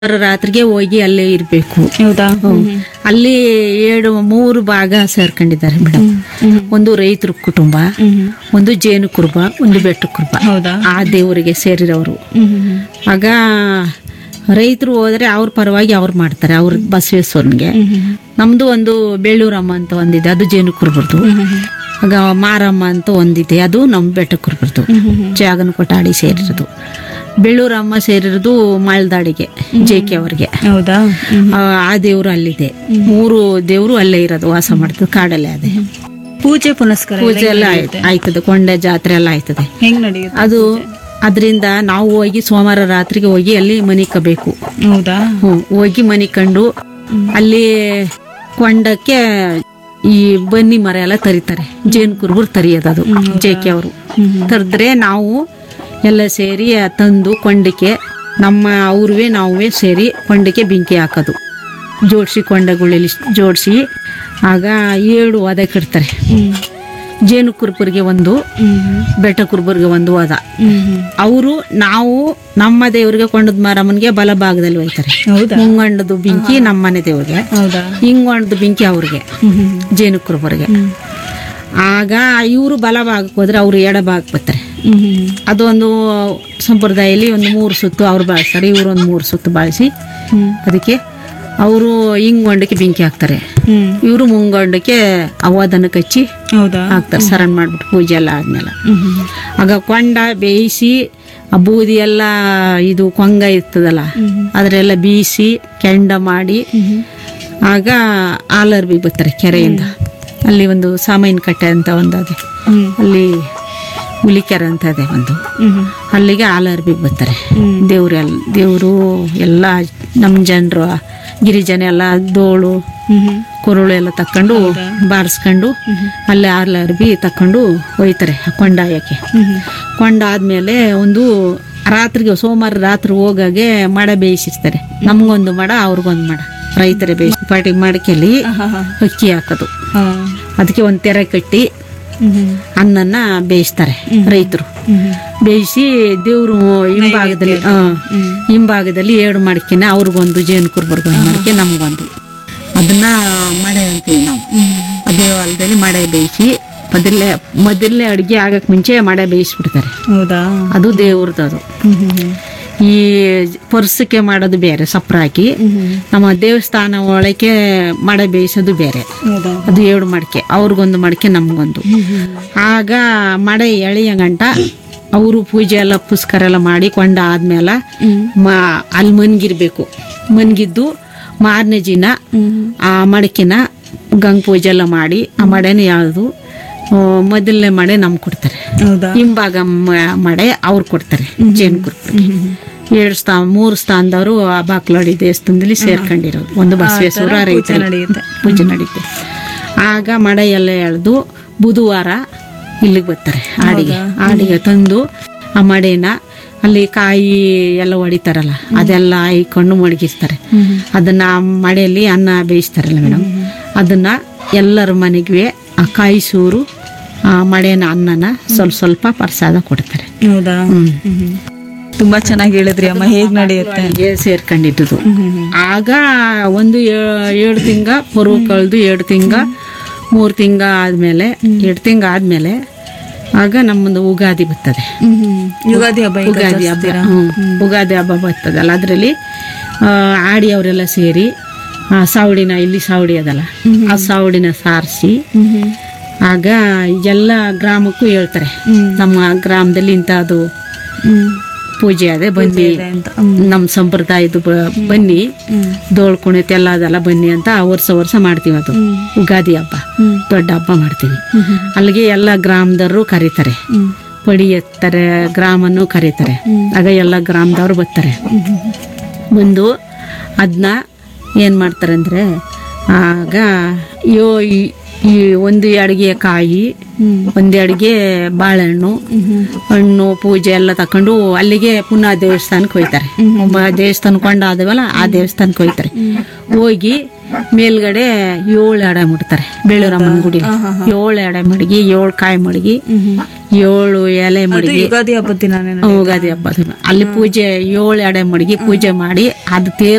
ರಾತ್ರಿಗೆ ಹೋಗಿ ಅಲ್ಲೇ ಇರ್ಬೇಕು ಹೌದಾ ಅಲ್ಲಿ ಏಳು ಮೂರು ಭಾಗ ಸೇರ್ಕೊಂಡಿದ್ದಾರೆ ಮೇಡಮ್ ಒಂದು ರೈತರ ಕುಟುಂಬ ಒಂದು ಜೇನು ಕುರುಬ ಒಂದು ಬೆಟ್ಟು ಕುರುಬ ಹೌದಾ ಆ ದೇವರಿಗೆ ಸೇರಿರೋರು ಆಗ ರೈತರು ಹೋದ್ರೆ ಅವ್ರ ಪರವಾಗಿ ಅವ್ರು ಮಾಡ್ತಾರೆ ಅವ್ರ ಬಸವೇಶ್ವರನ್ಗೆ ನಮ್ದು ಒಂದು ಬೇಳೂರಮ್ಮ ಅಂತ ಒಂದಿದೆ ಅದು ಜೇನು ಕುರುಬರ್ದು ಆಗ ಮಾರಮ್ಮ ಅಂತ ಒಂದಿದೆ ಅದು ನಮ್ಮ ಬೆಟ್ಟ ಕುರುಬರ್ದು ಜಾಗನ ಕೊಟ್ಟಾಡಿ ಸೇರಿರೋದು ಬೇಳೂರಮ್ಮ ಸೇರಿರೋದು ಮಾಳ್ದಾಡಿಗೆ ಜೆ ಕೆ ಅವ್ರಿಗೆ ಹೌದಾ ಆ ಆ ದೇವ್ರು ಅಲ್ಲಿದೆ ಮೂರು ದೇವ್ರು ಅಲ್ಲೇ ಇರೋದು ವಾಸ ಮಾಡ್ತದೆ ಕಾಡಲ್ಲೇ ಅದೇ ಪೂಜೆ ಪುನಸ್ಕಾರ ಎಲ್ಲ ಪೂಜೆ ಎಲ್ಲ ಆಯ್ತ್- ಆಯ್ತದೆ ಕೊಂಡೆ ಜಾತ್ರೆ ಎಲ್ಲ ಆಯ್ತದೆ ಹೆಂಗ್ ನಡೆಯುತ್ತೆ ಅದು ಅದರಿಂದ ನಾವು ಹೋಗಿ ಸೋಮವಾರ ರಾತ್ರಿಗೆ ಹೋಗಿ ಅಲ್ಲಿ ಮನಿ ಕಬೇಕು ಹೌದಾ ಹ್ಮ್ ಹೋಗಿ ಮನಿ ಕಂಡು ಅಲ್ಲಿ ಕೊಂಡಕ್ಕೆ ಈ ಬನ್ನಿ ಮರ ಎಲ್ಲ ತರಿತಾರೆ ಜೇನು ಕುರುಬರು ತರಿಯೋದು ಅದು ಜೇಕೆ ಅವರು ತರಿದ್ರೆ ನಾವು ಎಲ್ಲ ಸೇರಿ ಆ ತಂದು ಕೊಂಡಕ್ಕೆ ನಮ್ಮ ಅವ್ರವೇ ನಾವೇ ಸೇರಿ ಕೊಂಡಕ್ಕೆ ಬೆಂಕಿ ಹಾಕೋದು ಜೋಡಿಸಿ ಕೊಂಡಗಳಲ್ಲಿ ಜೋಡಿಸಿ ಆಗ ಏಳು ಒದೆ ಕಟ್ತಾರೆ ಜೇನು ಕುರುಬರಿಗೆ ಒಂದು ಬೆಟ್ಟ ಕುರುಬರಿಗೆ ಒಂದು ವಾದ ಅವರು ನಾವು ನಮ್ಮ ದೇವ್ರಿಗೆ ಕೊಂಡದ ಮಾರಮ್ಮನಿಗೆ ಬಲಭಾಗದಲ್ಲಿ ಹೋಯ್ತಾರೆ ಹೌದಾ ಮುಂಗಂಡದು ಬೆಂಕಿ ನಮ್ಮ ಮನೆ ದೇವ್ರಿಗೆ ಹೌದಾ ಹಿಂಗೊಂಡದು ಬೆಂಕಿ ಅವ್ರಿಗೆ ಜೇನು ಕುರುಬರಿಗೆ ಆಗ ಇವರು ಬಲಭಾಗಕ್ಕೆ ಹೋದ್ರೆ ಅವ್ರು ಎಡಭಾಗಕ್ಕೆ ಬರ್ತಾರೆ ಅದು ಒಂದು ಸಂಪ್ರದಾಯದಲ್ಲಿ ಒಂದು ಮೂರು ಸುತ್ತು ಅವ್ರು ಬಾಳಿಸ್ತಾರೆ ಇವರು ಒಂದು ಮೂರು ಸುತ್ತು ಬಾಳಿಸಿ ಅದಕ್ಕೆ ಅವರು ಹಿಂಗೊಂಡಕ್ಕೆ ಬೆಂಕಿ ಹಾಕ್ತಾರೆ ಇವರು ಮುಂಗೊಂಡಕ್ಕೆ ಅವದನ್ನು ಕಚ್ಚಿ ಹೌದಾ ಹಾಕ್ತಾರೆ ಸರಣ್ ಮಾಡ್ಬಿಟ್ಟು ಪೂಜೆ ಎಲ್ಲ ಆದ್ಮೇಲೆ ಆಗ ಕೊಂಡ ಬೇಯಿಸಿ ಆ ಬೂದಿ ಎಲ್ಲ ಇದು ಕೊಂಗ ಇರ್ತದಲ್ಲ ಅದರೆಲ್ಲ ಬೀಸಿ ಕೆಂಡ ಮಾಡಿ ಆಗ ಆಲರ್ಬಿಗೆ ಬರ್ತಾರೆ ಕೆರೆಯಿಂದ ಅಲ್ಲಿ ಒಂದು ಸಾಮಾಯಿನ ಕಟ್ಟೆ ಅಂತ ಒಂದು ಅದೇ ಅಲ್ಲಿ ಹುಲಿಕೆರೆ ಅಂತ ಇದೆ ಒಂದು ಅಲ್ಲಿಗೆ ಆಲರ್ಬಿಗೆ ಬರ್ತಾರೆ ದೇವ್ರೆಲ್ಲ ದೇವರು ಎಲ್ಲ ನಮ್ಮ ಜನರು ಗಿರಿಜನ ಎಲ್ಲ ದೋಳು ಕೊರಳು ಎಲ್ಲ ತಕೊಂಡು ಬಾರಿಸ್ಕೊಂಡು ಅಲ್ಲಿ ಆರ್ಲರ್ಬಿ ತಕೊಂಡು ಹೋಯ್ತಾರೆ ಕೊಂಡಾಯಕ್ಕೆ ಕೊಂಡಾದ್ಮೇಲೆ ಒಂದು ರಾತ್ರಿಗೆ ಸೋಮವಾರ ರಾತ್ರಿ ಹೋಗಾಗೆ ಮಡ ಬೇಯಿಸಿರ್ತಾರೆ ನಮ್ಗೊಂದು ಮಡ ಅವ್ರಿಗೊಂದು ಮಡ ರೈತರೇ ಬೇಯಿಸಿ ಪಾಟಿ ಮಡಕೆಯಲ್ಲಿ ಅಕ್ಕಿ ಹಾಕೋದು ಅದಕ್ಕೆ ಒಂದು ತೆರೆ ಕಟ್ಟಿ ಅನ್ನನ ಬೇಯಿಸ್ತಾರೆ ರೈತರು ಬೇಯಿಸಿ ದೇವ್ರು ಹಿಂಭಾಗದಲ್ಲಿ ಆ, ಹಿಂಭಾಗದಲ್ಲಿ ಏಳು ಮಡಕೆನ ಅವ್ರಿಗೊಂದು ಜೇನು ಕುರ್ಬರ್ಗೊಂದು ಮಡಕೆ ನಮ್ಗೊಂದು ಅದನ್ನ ಮಡೆ ಅಂತೀವಿ ನಾವು ಅದೇ ಹೊಲದಲ್ಲಿ ಮಡೆ ಬೇಯಿಸಿ ಮೊದಲೇ ಮೊದಲನೇ ಅಡುಗೆ ಆಗಕ್ಕೆ ಮುಂಚೆ ಮಡೆ ಬೇಯಿಸ್ಬಿಡ್ತಾರೆ ಹೌದಾ ಅದು ದೇವ್ರದ್ದು ಅದು ಈ ಪರ್ಸಕ್ಕೆ ಮಾಡೋದು ಬೇರೆ ಸಪ್ರ ಹಾಕಿ ನಮ್ಮ ದೇವಸ್ಥಾನ ಒಳಗೆ ಮಡೆ ಬೇಯಿಸೋದು ಬೇರೆ ಹೌದಾ ಅದು ಏಳು ಮಡಕೆ ಅವ್ರಿಗೊಂದು ಮಡಕೆ ನಮಗೊಂದು ಆಗ ಮಡೆ ಎಳೆಯ ಗಂಟ ಅವರು ಪೂಜೆ ಎಲ್ಲ ಪುಸ್ಕರ ಎಲ್ಲ ಮಾಡಿ ಕೊಂಡ ಆದ್ಮೇಲೆ ಮ ಅಲ್ಲಿ ಮನ್ಗಿರ್ಬೇಕು ಮನ್ಗಿದ್ದು ಮಾರನೇ ದಿನ ಆ ಮಡಕೆನ ಗಂಗ್ ಪೂಜೆ ಎಲ್ಲ ಮಾಡಿ ಆ ಮಡೆನ ಯಾವುದು ಮೊದಲನೇ ಮಡೆ ನಮ್ಗೆ ಕೊಡ್ತಾರೆ ಹೌದಾ ಹಿಂಭಾಗ ಮ- ಮಡೆ ಅವ್ರು ಕೊಡ್ತಾರೆ ಜೇನು ಕುರ್ಪುರಿ ಎರಡು ಸ್ಥಾನ ಮೂರು ಸ್ಥಾನದವರು ಆ ಬಾಕ್ಲವಾಡಿ ದೇವಸ್ಥಾನದಲ್ಲಿ ಸೇರ್ಕೊಂಡಿರೋದು ಒಂದು ಬಸವೇಶ್ವರ ರೈತರ ನಡೆಯುತ್ತೆ ಪೂಜೆ ನಡೀತೆ ಆಗ ಮಡೆ ಎಲ್ಲ ಎಳೆದು ಬುಧವಾರ ಇಲ್ಲಿಗೆ ಬರ್ತಾರೆ ಆಡಿಗೆ ಆಡಿಗೆ ತಂದು ಆ ಮಡೆನ ಅಲ್ಲಿ ಕಾಯಿ ಎಲ್ಲ ಹೊಡಿತಾರಲ್ಲ ಅದೆಲ್ಲ ಹಾಯ್ಕೊಂಡು ಮಡಗಿಸ್ತಾರೆ ಅದನ್ನ ಆ ಮಡೆಯಲ್ಲಿ ಅನ್ನ ಬೇಯಿಸ್ತಾರಲ್ಲ ಮೇಡಮ್ ಅದನ್ನ ಎಲ್ಲರ ಮನೆಗೆ ಆ ಕಾಯಿ ಸೂರು ಆ ಮಡೆನ ಅನ್ನನ ಸ್ವಲ್ಪ ಸ್ವಲ್ಪ ಪ್ರಸಾದ ಕೊಡ್ತಾರೆ ಹೌದಾ ತುಂಬಾ ಚೆನ್ನಾಗಿ ಹೇಳಿದ್ರಿ ಅಮ್ಮ ಹೇಗ್ ನಡೆಯುತ್ತೆ ಹೀಗೆ ಸೇರ್ಕೊಂಡಿದ್ದು ಆಗ ಒಂದು ಏ- ಏಳು ತಿಂಗ ಪರ್ವ ಕಳೆದು ಎರಡು ತಿಂಗ ಮೂರು ತಿಂಗ ಆದ್ಮೇಲೆ ಎರಡು ತಿಂಗ ಆದ್ಮೇಲೆ ಆಗ ನಮ್ಮದು ಉಗಾದಿ ಬರ್ತದೆ ಯುಗಾದಿ ಹಬ್ಬ ಈಗ ಉಗಾದಿ ಹಬ್ಬ ಹ್ಮ್. ಉಗಾದಿ ಹಬ್ಬ ಬರ್ತದಲ್ಲ ಅದರಲ್ಲಿ ಆಡಿ ಅವರೆಲ್ಲ ಸೇರಿ ಆ, ಸಾವಡಿನ ಇಲ್ಲಿ ಸಾವಡಿ ಅದಲ್ಲ ಆ ಸಾವಡಿನ ಸಾರಿಸಿ ಆಗ ಎಲ್ಲ ಗ್ರಾಮಕ್ಕೂ ಹೇಳ್ತಾರೆ ನಮ್ಮ ಗ್ರಾಮದಲ್ಲಿ ಇಂಥದ್ದು ಪೂಜೆ ಅದೇ ಬನ್ನಿ ಅಂತ ನಮ್ಮ ಸಂಪ್ರದಾಯದ ಬ- ಬನ್ನಿ ದೋಳ್ ಕುಣಿತ ಎಲ್ಲ ಅದೆಲ್ಲ ಬನ್ನಿ ಅಂತ ವರ್ಷ ವರ್ಷ ಮಾಡ್ತೀವಿ ಅದು ಉಗಾದಿ ಹಬ್ಬ ದೊಡ್ಡ ಹಬ್ಬ ಮಾಡ್ತೀವಿ ಅಲ್ಲಿಗೆ ಎಲ್ಲ ಗ್ರಾಮದವರು ಕರೀತಾರೆ ಪಡಿ ಎತ್ತಾರೆ ಗ್ರಾಮನ್ನು ಕರೀತಾರೆ ಆಗ ಎಲ್ಲ ಗ್ರಾಮದವ್ರು ಬರ್ತಾರೆ ಬಂದು ಅದನ್ನ ಏನು ಮಾಡ್ತಾರೆ ಅಂದರೆ ಆಗ ಯೋ ಈ- ಈ ಒಂದು ಅಡಿಗೆ ಕಾಯಿ ಒಂದು ಅಡಿಗೆ ಬಾಳೆಹಣ್ಣು ಹಣ್ಣು ಪೂಜೆ ಎಲ್ಲ ತಕೊಂಡು ಅಲ್ಲಿಗೆ ಪುನಃ ದೇವಸ್ಥಾನಕ್ಕೆ ಹೋಯ್ತಾರೆ ಒಬ್ಬ ದೇವಸ್ಥಾನ ಕೊಂಡಾದವಲ್ಲ ಆ ದೇವಸ್ಥಾನಕ್ಕೆ ಹೋಯ್ತಾರೆ ಹೋಗಿ ಮೇಲ್ಗಡೆ ಏಳು ಎಡೆ ಮುಡ್ತಾರೆ ಬೇಳೂರಮ್ಮನ ಗುಡಿ ಏಳು ಎಡೆ ಮಡಗಿ ಏಳು ಕಾಯಿ ಮಡಗಿ ಏಳು ಎಲೆ ಅದು ಮಡಗಿ ಯುಗಾದಿ ಹಬ್ಬದ ದಿನಾನೇ ಉಗಾದಿ ಹಬ್ಬದ ದಿನ. ಅಲ್ಲಿ ಪೂಜೆ ಏಳು ಎಡೆ ಮಡಗಿ ಪೂಜೆ ಮಾಡಿ ಅದು ತೇರ್